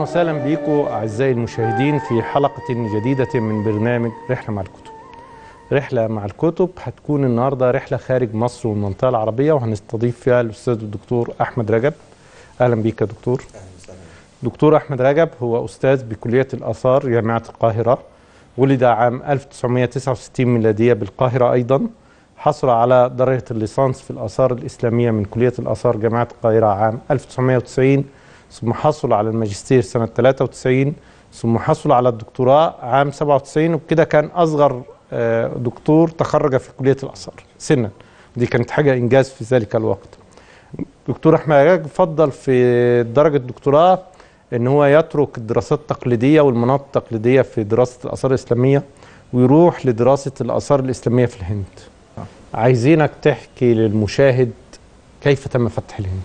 وسهلا بيكم أعزائي المشاهدين في حلقة جديدة من برنامج رحلة مع الكتب رحلة مع الكتب هتكون النهاردة رحلة خارج مصر والمنطقة العربية وهنستضيف فيها الأستاذ الدكتور أحمد رجب أهلا بيك يا دكتور دكتور أحمد رجب هو أستاذ بكلية الآثار جامعة القاهرة ولد عام 1969 ميلادية بالقاهرة أيضا حصل على درجة الليسانس في الآثار الإسلامية من كلية الآثار جامعة القاهرة عام 1990 ثم حصل على الماجستير سنة 93 ثم حصل على الدكتوراه عام 97 وبكده كان أصغر آه، دكتور تخرج في كلية الآثار سنا دي كانت حاجة إنجاز في ذلك الوقت دكتور أحمد رجب فضل في درجة الدكتوراه ان هو يترك الدراسات التقليديه والمناطق التقليديه في دراسه الاثار الاسلاميه ويروح لدراسه الاثار الاسلاميه في الهند. عايزينك تحكي للمشاهد كيف تم فتح الهند.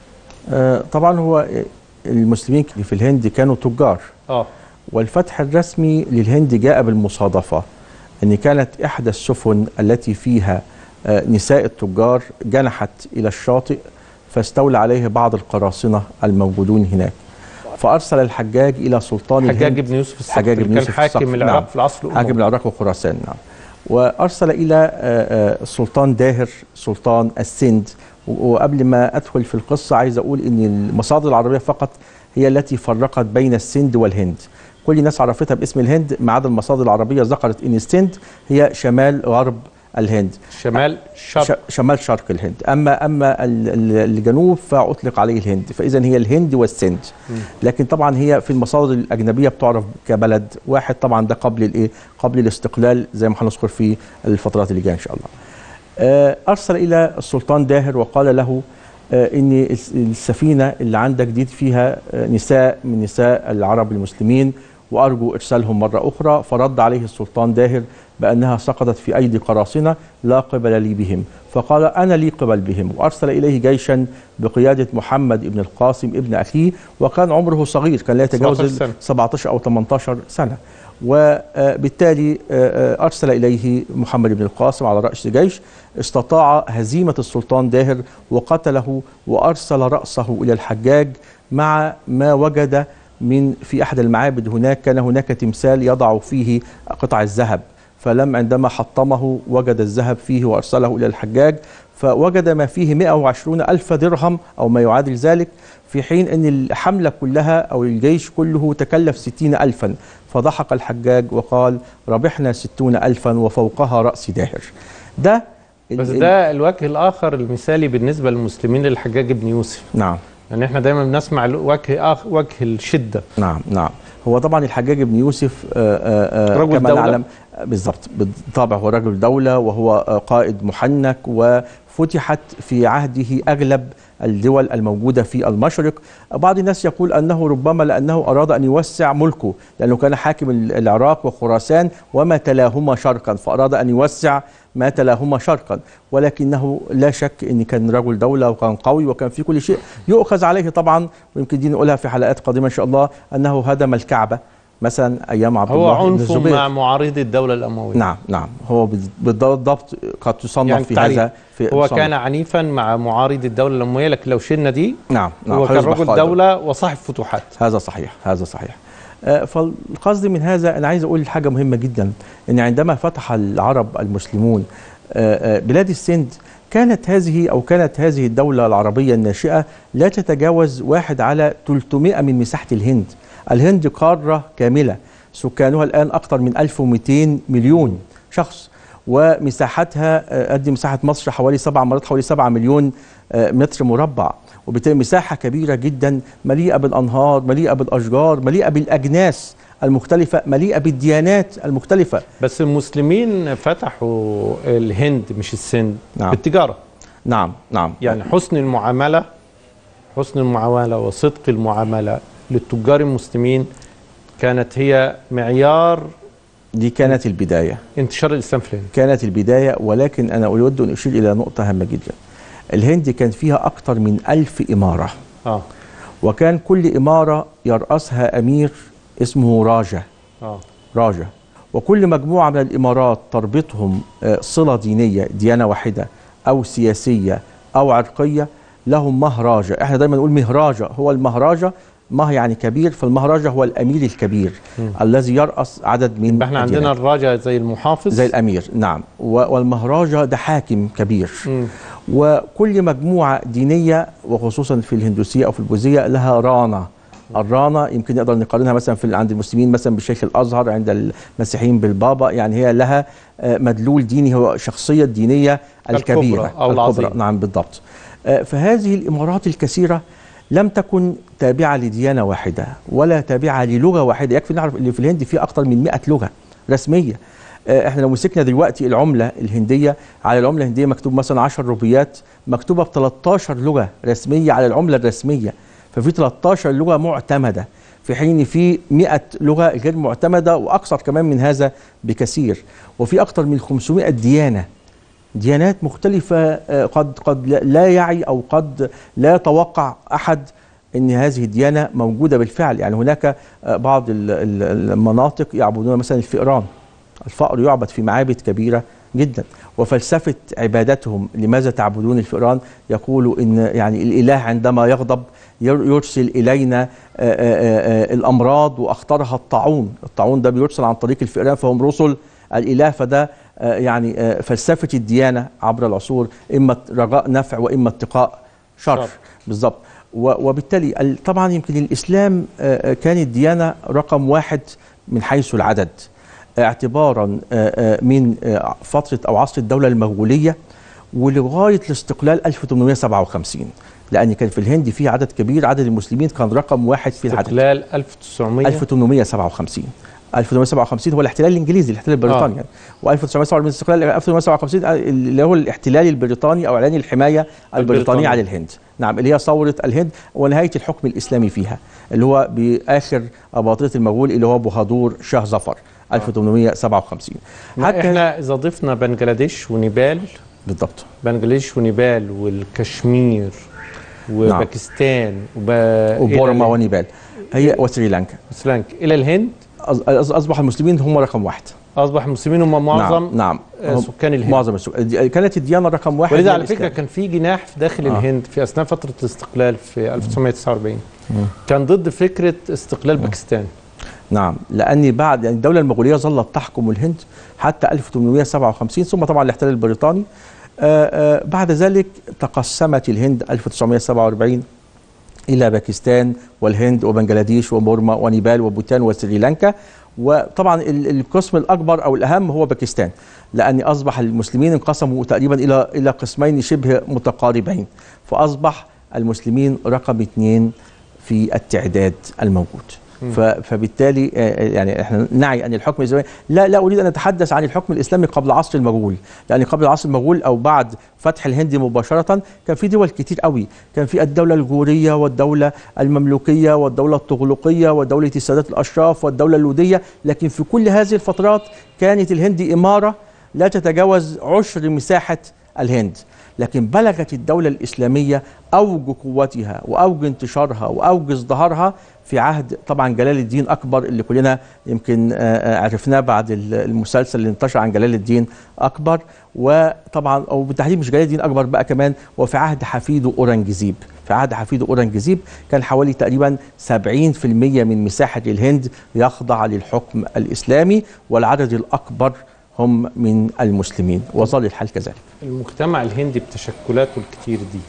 آه، طبعا هو المسلمين في الهند كانوا تجار اه والفتح الرسمي للهند جاء بالمصادفة أن كانت إحدى السفن التي فيها آه، نساء التجار جنحت إلى الشاطئ فاستولى عليه بعض القراصنة الموجودون هناك فأرسل الحجاج إلى سلطان حجاج الهند بن يوسف الصقر حجاج بن كان يوسف حاكم الصقر، العراق نعم. في العصر الاموي حاكم العراق وخراسان نعم وارسل الى آه، آه، السلطان داهر سلطان السند و- وقبل ما ادخل في القصه عايز اقول ان المصادر العربيه فقط هي التي فرقت بين السند والهند كل الناس عرفتها باسم الهند ما عدا المصادر العربيه ذكرت ان السند هي شمال غرب الهند شمال شرق ش- شمال شرق الهند اما اما ال- ال- الجنوب فاطلق عليه الهند فاذا هي الهند والسند لكن طبعا هي في المصادر الاجنبيه بتعرف كبلد واحد طبعا ده قبل الايه قبل الاستقلال زي ما هنذكر في الفترات اللي جايه ان شاء الله آه، ارسل الى السلطان داهر وقال له آه، ان الس- السفينه اللي عندك دي فيها آه، نساء من نساء العرب المسلمين وارجو ارسالهم مره اخرى فرد عليه السلطان داهر بانها سقطت في ايدي قراصنه لا قبل لي بهم فقال انا لي قبل بهم وارسل اليه جيشا بقياده محمد بن القاسم ابن اخيه وكان عمره صغير كان لا يتجاوز 17 سنة. ال 17 او 18 سنه وبالتالي ارسل اليه محمد بن القاسم على راس جيش استطاع هزيمه السلطان داهر وقتله وارسل راسه الى الحجاج مع ما وجد من في احد المعابد هناك كان هناك تمثال يضع فيه قطع الذهب فلم عندما حطمه وجد الذهب فيه وارسله الى الحجاج فوجد ما فيه 120 ألف درهم أو ما يعادل ذلك في حين أن الحملة كلها أو الجيش كله تكلف ستين ألفا فضحك الحجاج وقال ربحنا ستون ألفا وفوقها رأس داهر ده بس ال- ده الوجه الاخر المثالي بالنسبه للمسلمين للحجاج بن يوسف نعم يعني احنا دايما بنسمع وجه آخر وجه الشده نعم نعم هو طبعا الحجاج بن يوسف آه، آه، آه، رجل كما دولة. نعلم آه، بالضبط بالطبع هو رجل دولة وهو آه، قائد محنك وفتحت في عهده أغلب الدول الموجودة في المشرق بعض الناس يقول أنه ربما لأنه أراد أن يوسع ملكه لأنه كان حاكم ال- العراق وخراسان وما تلاهما شرقا فأراد أن يوسع ما تلاهما شرقا ولكنه لا شك ان كان رجل دوله وكان قوي وكان في كل شيء يؤخذ عليه طبعا ويمكن دي نقولها في حلقات قادمه ان شاء الله انه هدم الكعبه مثلا ايام عبد هو الله بن عنفه الزبير مع معارضي الدوله الامويه نعم نعم هو بال- بالضبط قد تصنف يعني في التعريف. هذا في هو تصنف. كان عنيفا مع معارضي الدوله الامويه لكن لو شلنا دي نعم نعم هو كان هيصبح رجل قائد. دوله وصاحب فتوحات هذا صحيح هذا صحيح آه، فالقصد من هذا انا عايز اقول حاجه مهمه جدا ان عندما فتح العرب المسلمون آه، آه، بلاد السند كانت هذه او كانت هذه الدوله العربيه الناشئه لا تتجاوز واحد على 300 من مساحه الهند الهند قاره كامله سكانها الان اكثر من 1200 مليون شخص ومساحتها آه، قد مساحه مصر حوالي سبع مرات حوالي 7 مليون آه، متر مربع وبالتالي مساحه كبيره جدا مليئه بالانهار مليئه بالاشجار مليئه بالاجناس المختلفه مليئه بالديانات المختلفه بس المسلمين فتحوا الهند مش السند نعم. بالتجاره نعم نعم يعني حسن المعامله حسن المعامله وصدق المعامله للتجار المسلمين كانت هي معيار دي كانت البدايه انتشار الاسلام في الهند كانت البدايه ولكن انا اود ان اشير الى نقطه هامه جدا الهند كان فيها اكثر من ألف اماره اه وكان كل اماره يرأسها امير اسمه راجا اه راجا وكل مجموعة من الإمارات تربطهم آه، صلة دينية ديانة واحدة أو سياسية أو عرقية لهم مهراجة احنا دايما نقول مهراجة هو المهراجة مه يعني كبير فالمهرجة هو الأمير الكبير الذي يرأس عدد من احنا عندنا الديانات. الراجا زي المحافظ زي الأمير نعم و- والمهراجة ده حاكم كبير مم. وكل مجموعة دينية وخصوصا في الهندوسية أو في البوذية لها رانا الرانا يمكن نقدر نقارنها مثلا في عند المسلمين مثلا بالشيخ الازهر عند المسيحيين بالبابا يعني هي لها آه، مدلول ديني هو شخصيه دينيه الكبرى الكبيره أو العظيمة. نعم بالضبط آه، فهذه الامارات الكثيره لم تكن تابعه لديانه واحده ولا تابعه للغه واحده يكفي نعرف ان في الهند في اكثر من 100 لغه رسميه آه، احنا لو مسكنا دلوقتي العمله الهنديه على العمله الهنديه مكتوب مثلا 10 روبيات مكتوبه ب 13 لغه رسميه على العمله الرسميه ففي 13 لغه معتمده في حين في 100 لغه غير معتمده واكثر كمان من هذا بكثير وفي اكثر من 500 ديانه ديانات مختلفة آه، قد قد لا- لا يعي أو قد لا يتوقع أحد أن هذه الديانة موجودة بالفعل يعني هناك آه، بعض ال- ال- المناطق يعبدون مثلا الفئران الفأر يعبد في معابد كبيرة جدا وفلسفة عبادتهم لماذا تعبدون الفئران يقولوا أن يعني الإله عندما يغضب ير- يرسل إلينا آه، آه، آه، الأمراض وأخطرها الطاعون الطاعون ده بيرسل عن طريق الفئران فهم رسل الإله فده آه، يعني آه، فلسفة الديانة عبر العصور إما رجاء نفع وإما اتقاء شر شر. بالضبط و- وبالتالي ال- طبعا يمكن الإسلام آه، آه، كانت ديانة رقم واحد من حيث العدد اعتبارا آه، آه، من آه، فترة أو عصر الدولة المغولية ولغاية الاستقلال 1857 لأن كان في الهند في عدد كبير عدد المسلمين كان رقم واحد في العدد استقلال 1900 1857 1857 هو الاحتلال الانجليزي الاحتلال البريطاني آه. يعني و1957 من استقلال 1857 اللي هو الاحتلال البريطاني او اعلان الحمايه البريطانيه البريطاني. على الهند نعم اللي هي ثوره الهند ونهايه الحكم الاسلامي فيها اللي هو باخر اباطره المغول اللي هو بهادور شاه ظفر 1857 حتى احنا اذا ضفنا بنجلاديش ونيبال بالضبط بنجلاديش ونيبال والكشمير وباكستان وب... وبورما إلى- ونيبال هي وسريلانكا سريلانكا الى الهند أص- أص- اصبح المسلمين هم رقم واحد اصبح المسلمين هم معظم نعم, نعم. آه، هم سكان الهند معظم السكان دي- كانت الديانه رقم واحد ولذا هي على فكره الإسلام. كان في جناح في داخل آه. آه. الهند في اثناء فتره الاستقلال في 1949 كان ضد فكره استقلال باكستان نعم لأن بعد يعني الدولة المغولية ظلت تحكم الهند حتى 1857 ثم طبعا الاحتلال البريطاني آه آه بعد ذلك تقسمت الهند 1947 إلى باكستان والهند وبنجلاديش وبورما ونيبال وبوتان وسريلانكا وطبعا ال- القسم الأكبر أو الأهم هو باكستان لأن أصبح المسلمين انقسموا تقريبا إلى إلى قسمين شبه متقاربين فأصبح المسلمين رقم اثنين في التعداد الموجود ف- فبالتالي آه، يعني احنا نعي ان الحكم الاسلامي لا لا اريد ان اتحدث عن الحكم الاسلامي قبل عصر المغول لان قبل عصر المغول او بعد فتح الهند مباشره كان في دول كتير قوي كان في الدوله الغوريه والدوله المملوكيه والدوله الطغلقيه ودوله السادات الاشراف والدوله اللوديه لكن في كل هذه الفترات كانت الهند اماره لا تتجاوز عشر مساحه الهند لكن بلغت الدولة الإسلامية أوج قوتها وأوج انتشارها وأوج ازدهارها في عهد طبعا جلال الدين أكبر اللي كلنا يمكن آه، آه، عرفناه بعد ال- المسلسل اللي انتشر عن جلال الدين أكبر وطبعا أو بالتحديد مش جلال الدين أكبر بقى كمان وفي عهد حفيده أورنجزيب في عهد حفيده أورنجزيب كان حوالي تقريبا 70% من مساحة الهند يخضع للحكم الإسلامي والعدد الأكبر هم من المسلمين وظل الحال كذلك المجتمع الهندي بتشكلاته الكتير دي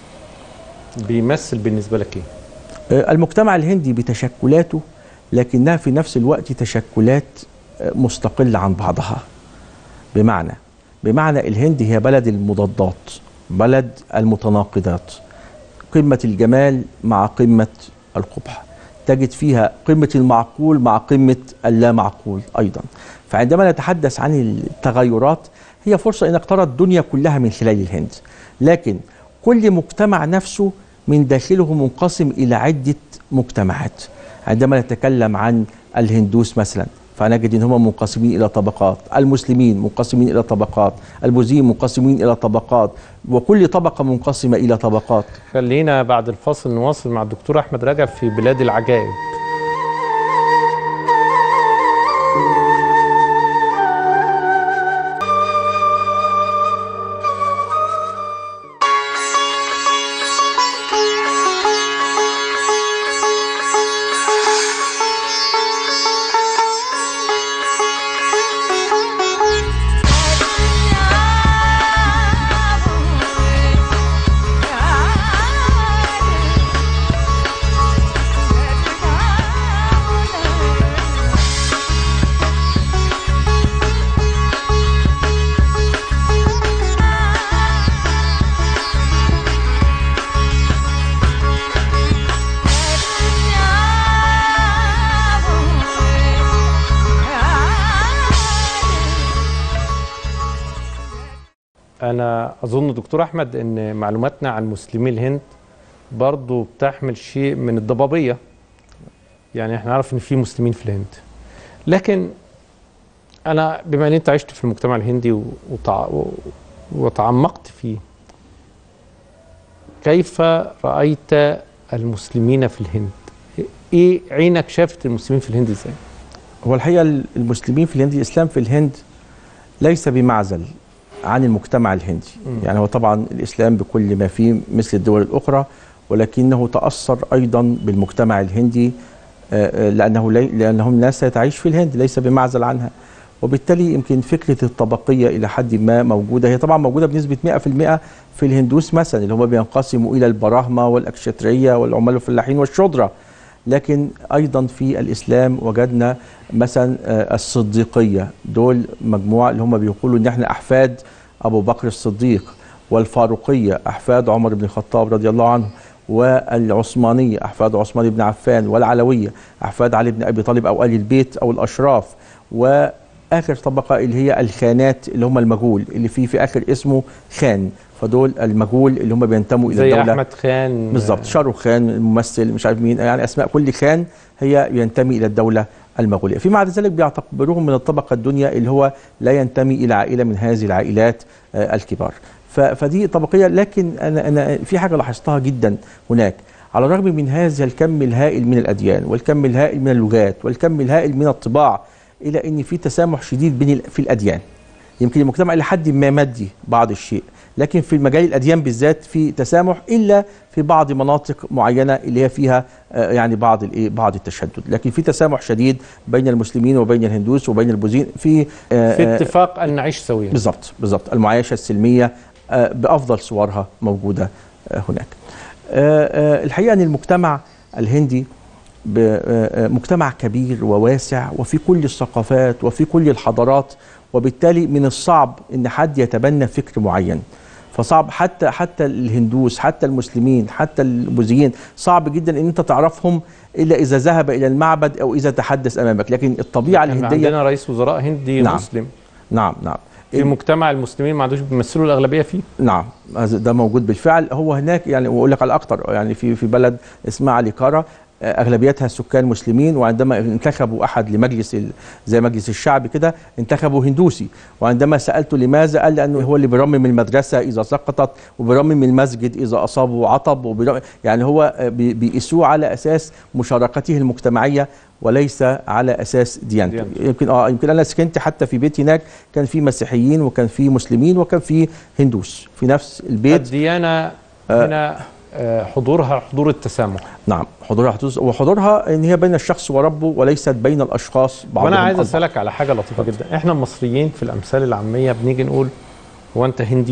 بيمثل بالنسبه لك ايه؟ آه، المجتمع الهندي بتشكلاته لكنها في نفس الوقت تشكلات آه، مستقلة عن بعضها بمعنى بمعنى الهند هي بلد المضادات بلد المتناقضات قمة الجمال مع قمة القبح تجد فيها قمة المعقول مع قمة اللا معقول أيضا فعندما نتحدث عن التغيرات هي فرصة أنك ترى الدنيا كلها من خلال الهند لكن كل مجتمع نفسه من داخله منقسم إلى عدة مجتمعات عندما نتكلم عن الهندوس مثلا فنجد ان هم منقسمين الى طبقات، المسلمين منقسمين الى طبقات، البوذيين منقسمين الى طبقات، وكل طبقه منقسمه الى طبقات. خلينا بعد الفاصل نواصل مع الدكتور احمد رجب في بلاد العجائب انا اظن دكتور احمد ان معلوماتنا عن مسلمي الهند برضو بتحمل شيء من الضبابيه يعني احنا نعرف ان في مسلمين في الهند لكن انا بما ان انت عشت في المجتمع الهندي و- وتع... و- وتعمقت فيه كيف رايت المسلمين في الهند ايه عينك شافت المسلمين في الهند ازاي هو الحقيقه المسلمين في الهند الاسلام في الهند ليس بمعزل عن المجتمع الهندي مم. يعني هو طبعا الاسلام بكل ما فيه مثل الدول الاخرى ولكنه تاثر ايضا بالمجتمع الهندي آه، آه، لانه لي لانهم ناس تعيش في الهند ليس بمعزل عنها وبالتالي يمكن فكره الطبقيه الى حد ما موجوده هي طبعا موجوده بنسبه 100% في الهندوس مثلا اللي هم بينقسموا الى البراهما والاكشتريه والعمال الفلاحين والشودره لكن ايضا في الاسلام وجدنا مثلا آه، الصديقيه دول مجموعه اللي هم بيقولوا ان احنا احفاد ابو بكر الصديق والفاروقيه احفاد عمر بن الخطاب رضي الله عنه والعثمانيه احفاد عثمان بن عفان والعلويه احفاد علي بن ابي طالب او ال البيت او الاشراف واخر طبقه اللي هي الخانات اللي هم المجهول اللي فيه في اخر اسمه خان فدول المجهول اللي هم بينتموا الى زي الدوله احمد خان بالظبط شاروخ خان الممثل مش عارف مين يعني اسماء كل خان هي ينتمي الى الدوله المغوليه فيما عدا ذلك بيعتبروهم من الطبقه الدنيا اللي هو لا ينتمي الى عائله من هذه العائلات آه، الكبار ف- فدي طبقيه لكن انا انا في حاجه لاحظتها جدا هناك على الرغم من هذا الكم الهائل من الاديان والكم الهائل من اللغات والكم الهائل من الطباع الى ان في تسامح شديد بين ال- في الاديان يمكن المجتمع الى حد ما مادي بعض الشيء لكن في مجال الاديان بالذات في تسامح الا في بعض مناطق معينه اللي هي فيها آه، يعني بعض الايه بعض التشدد لكن في تسامح شديد بين المسلمين وبين الهندوس وبين البوذيين في آه، في آه، اتفاق ان نعيش سويا بالظبط بالظبط المعايشه السلميه آه، بافضل صورها موجوده آه، هناك آه، آه، الحقيقه ان المجتمع الهندي ب- آه، آه، مجتمع كبير وواسع وفي كل الثقافات وفي كل الحضارات وبالتالي من الصعب ان حد يتبنى فكر معين فصعب حتى حتى الهندوس حتى المسلمين حتى البوذيين صعب جدا ان انت تعرفهم الا اذا ذهب الى المعبد او اذا تحدث امامك لكن الطبيعه كان الهنديه عندنا رئيس وزراء هندي نعم. مسلم نعم نعم في مجتمع المسلمين ما عندوش بيمثلوا الاغلبيه فيه نعم هذا- ده موجود بالفعل هو هناك يعني واقول لك على اكتر يعني في في بلد اسمها عليكارا آه، اغلبيتها سكان مسلمين وعندما انتخبوا احد لمجلس ال- زي مجلس الشعب كده انتخبوا هندوسي وعندما سالته لماذا قال لانه هو اللي بيرمم المدرسه اذا سقطت وبيرمم المسجد اذا اصابه عطب وبيرمم يعني هو آه، بي- بيقيسوه على اساس مشاركته المجتمعيه وليس على اساس ديانته ديانته. يمكن اه يمكن انا سكنت حتى في بيت هناك كان في مسيحيين وكان في مسلمين وكان في هندوس في نفس البيت الديانه هنا آه، حضورها حضور التسامح نعم حضورها حدوث وحضورها ان هي بين الشخص وربه وليست بين الاشخاص بعضهم وانا عايز البعض. اسالك على حاجه لطيفه جدا احنا المصريين في الامثال العاميه بنيجي نقول هو انت هندي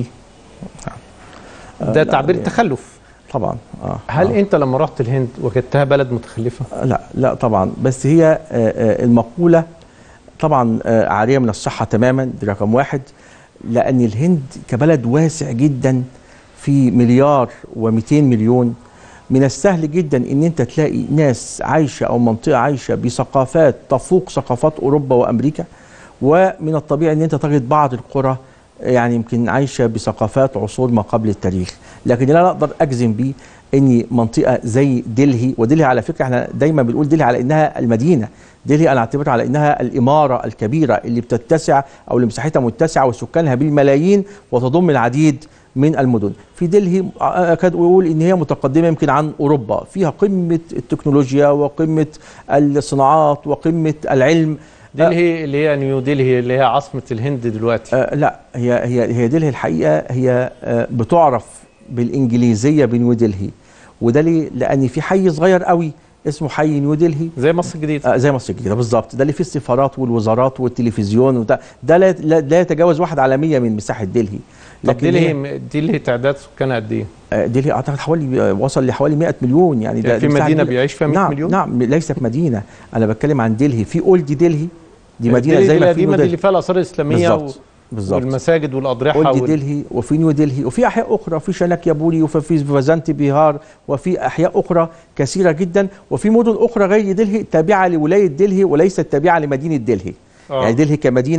آه، ده لا، تعبير يعني- تخلف طبعا اه هل آه. انت لما رحت الهند وجدتها بلد متخلفه لا لا طبعا بس هي آه، آه، المقوله طبعا آه، عاريه من الصحه تماما دي رقم واحد لان الهند كبلد واسع جدا في مليار و200 مليون من السهل جدا ان انت تلاقي ناس عايشه او منطقه عايشه بثقافات تفوق ثقافات اوروبا وامريكا ومن الطبيعي ان انت تجد بعض القرى يعني يمكن عايشه بثقافات عصور ما قبل التاريخ لكن اللي انا اقدر اجزم بيه ان منطقه زي دلهي ودلهي على فكره احنا دايما بنقول دلهي على انها المدينه دلهي انا اعتبرها على انها الاماره الكبيره اللي بتتسع او اللي مساحتها متسعه وسكانها بالملايين وتضم العديد من المدن في دلهي اكاد اقول ان هي متقدمه يمكن عن اوروبا فيها قمه التكنولوجيا وقمه الصناعات وقمه العلم دلهي اللي هي نيو دلهي اللي هي عاصمه الهند دلوقتي آه لا هي هي هي دلهي الحقيقه هي آه بتعرف بالانجليزيه بنيو دلهي وده ليه؟ لان في حي صغير قوي اسمه حي نيو دلهي زي مصر الجديده آه زي مصر الجديده بالظبط ده اللي فيه السفارات والوزارات والتلفزيون وده ده لا, لا, لا يتجاوز واحد على 100 من مساحه دلهي طب هي- دلهي دلهي تعداد سكانها قد ايه؟ آه، دلهي اعتقد حوالي آه، وصل لحوالي 100 مليون يعني ده يعني في دي مساحة مدينه كبيرة. بيعيش فيها 100 نعم مليون؟ نعم ليست مدينه انا بتكلم عن دلهي في اولد دلهي دي مدينه دلهي زي دي ما في المدينه نيو اللي فيها الاثار الاسلاميه و... بالظبط بالظبط والمساجد والاضرحه اولد وال... دلهي وفي نيو دلهي وفي احياء اخرى في شانك يابولي وفي في فازانتي بيهار وفي احياء اخرى كثيره جدا وفي مدن اخرى غير دلهي تابعه لولايه دلهي وليست تابعه لمدينه دلهي آه. يعني دلهي كمدينه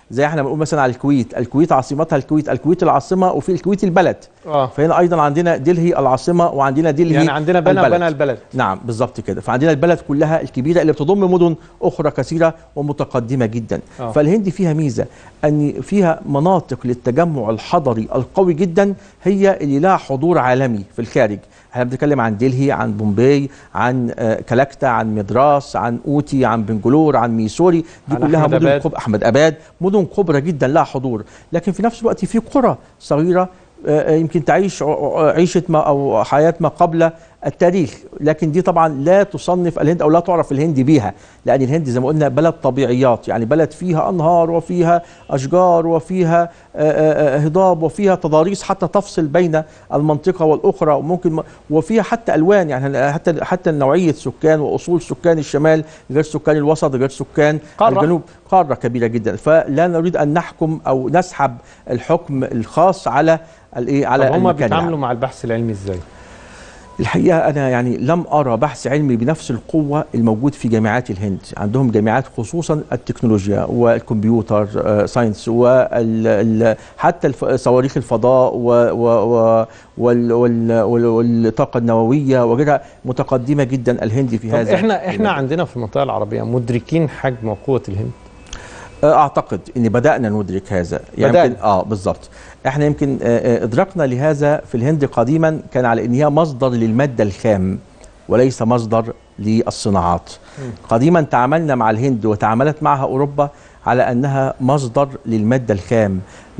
زي احنا بنقول مثلا على الكويت الكويت عاصمتها الكويت الكويت العاصمه وفي الكويت البلد اه فهنا ايضا عندنا دلهي العاصمه وعندنا دلهي يعني عندنا بنى البلد. بنى البلد نعم بالظبط كده فعندنا البلد كلها الكبيره اللي بتضم مدن اخرى كثيره ومتقدمه جدا آه. فالهند فيها ميزه ان فيها مناطق للتجمع الحضري القوي جدا هي اللي لها حضور عالمي في الخارج احنا بنتكلم عن دلهي عن بومباي عن آه، كلاكتا عن مدراس عن اوتي عن بنجلور عن ميسوري دي عن كلها أحمد مدن أباد. كب... احمد اباد مدن كبرى جدا لها حضور لكن في نفس الوقت في قرى صغيره آه، يمكن تعيش ع- ع- عيشه ما او حياه ما قبل التاريخ لكن دي طبعا لا تصنف الهند او لا تعرف الهند بيها لان الهند زي ما قلنا بلد طبيعيات يعني بلد فيها انهار وفيها اشجار وفيها آه، آه، آه، هضاب وفيها تضاريس حتى تفصل بين المنطقه والاخرى وممكن م- وفيها حتى الوان يعني حتى حتى نوعيه سكان واصول سكان الشمال غير سكان الوسط غير سكان قارة. الجنوب قاره كبيره جدا فلا نريد ان نحكم او نسحب الحكم الخاص على الايه على طب هم المكان بيتعاملوا يعني. مع البحث العلمي ازاي؟ الحقيقه انا يعني لم ارى بحث علمي بنفس القوه الموجود في جامعات الهند عندهم جامعات خصوصا التكنولوجيا والكمبيوتر آه، ساينس وحتى صواريخ الفضاء و- و- و- وال- وال- وال- والطاقه النوويه وغيرها متقدمه جدا الهند في طب هذا احنا احنا المجال. عندنا في المنطقه العربيه مدركين حجم وقوه الهند اعتقد ان بدانا ندرك هذا بدأنا. يمكن اه بالظبط احنا يمكن آه، آه، ادراكنا لهذا في الهند قديما كان على ان هي مصدر للماده الخام وليس مصدر للصناعات قديما تعاملنا مع الهند وتعاملت معها اوروبا على انها مصدر للماده الخام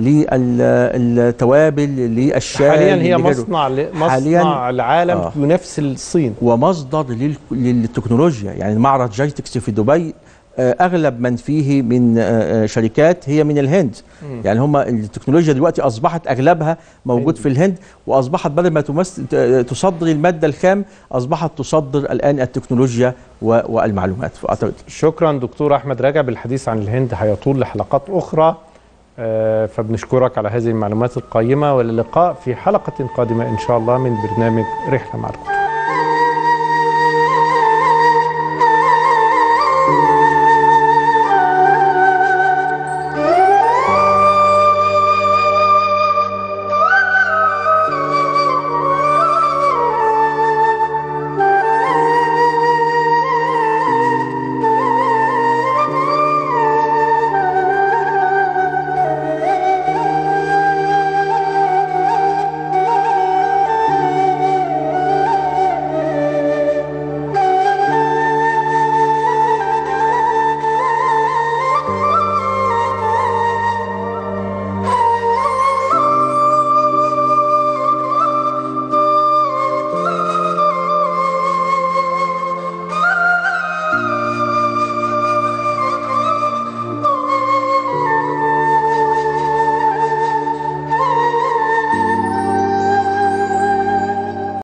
للتوابل للشاي حاليا هي لغيره. مصنع ل- مصنع حالياً- العالم آه. ينافس الصين ومصدر لل- للتكنولوجيا يعني معرض جايتكس في دبي آه، اغلب من فيه من آه، آه، شركات هي من الهند مم. يعني هم التكنولوجيا دلوقتي اصبحت اغلبها موجود هندي. في الهند واصبحت بدل ما تمس ت- تصدر الماده الخام اصبحت تصدر الان التكنولوجيا و- والمعلومات فأعتقد شكرا دكتور احمد رجب الحديث عن الهند هيطول لحلقات اخرى آه، فبنشكرك على هذه المعلومات القيمه واللقاء في حلقه قادمه ان شاء الله من برنامج رحله مع الكتب